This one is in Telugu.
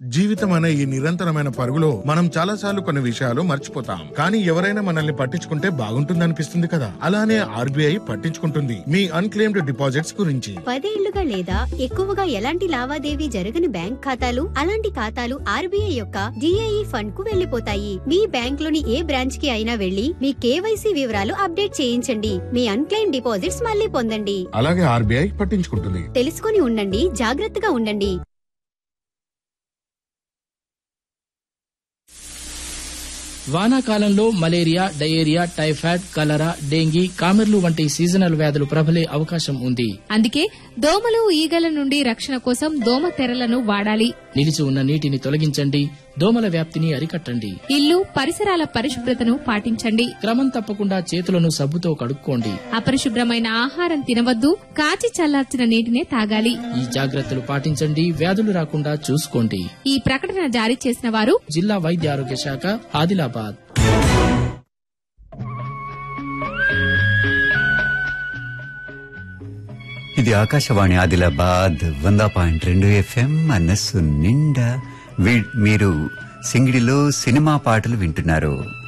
జీవితం అనే ఈ నిరంతరమైన పరుగులో మనం చాలాసార్లు కొన్ని విషయాలు మర్చిపోతాం కానీ ఎవరైనా మనల్ని పట్టించుకుంటే బాగుంటుందనిపిస్తుంది కదా అలానే ఆర్బీఐ పట్టించుకుంటుంది మీ అన్క్లెయిమ్డ్ డిపాజిట్స్ గురించి పదేళ్లుగా లేదా ఎక్కువగా ఎలాంటి లావాదేవీ జరగని బ్యాంక్ ఖాతాలు అలాంటి ఖాతాలు ఆర్బీఐ యొక్క డిఐఈ ఫండ్ కు వెళ్లిపోతాయి మీ బ్యాంక్ లోని ఏ బ్రాంచ్ కి అయినా వెళ్లి మీ కేవైసీ వివరాలు అప్డేట్ చేయించండి మీ అన్క్లెయిమ్ డిపాజిట్స్ మళ్ళీ పొందండి అలాగే ఆర్బీఐ పట్టించుకుంటుంది తెలుసుకొని ఉండండి జాగ్రత్తగా ఉండండి వానాకాలంలో malaria diarrhoea typhoid cholera dengue కామెర్లు వంటి సీజనల్ వ్యాధులు ప్రబలే అవకాశం ఉంది అందుకే దోమలు ఈగల నుండి రక్షణ కోసం దోమ తెరలను వాడాలి నిలిచి ఉన్న నీటిని తొలగించండి దోమల వ్యాప్తిని అరికట్టండి ఇల్లు పరిసరాల పరిశుభ్రతను పాటించండి క్రమం తప్పకుండా చేతులను సబ్బుతో కడుక్కోండి అపరిశుభ్రమైన ఆహారం తినవద్దు కాచి చల్లార్చిన నీటినే తాగాలి ఈ జాగ్రత్తలు పాటించండి వ్యాధులు రాకుండా చూసుకోండి ఈ ప్రకటన జారీ చేసిన వారు జిల్లా వైద్య ఆరోగ్య శాఖ ఆదిలాబాద్ ఇది ఆకాశవాణి ఆదిలాబాద్ వంద పాయింట్ రెండు ఎఫ్ఎం మనస్సు నిండా వీ- మీరు సింగిడిలో సినిమా పాటలు వింటున్నారు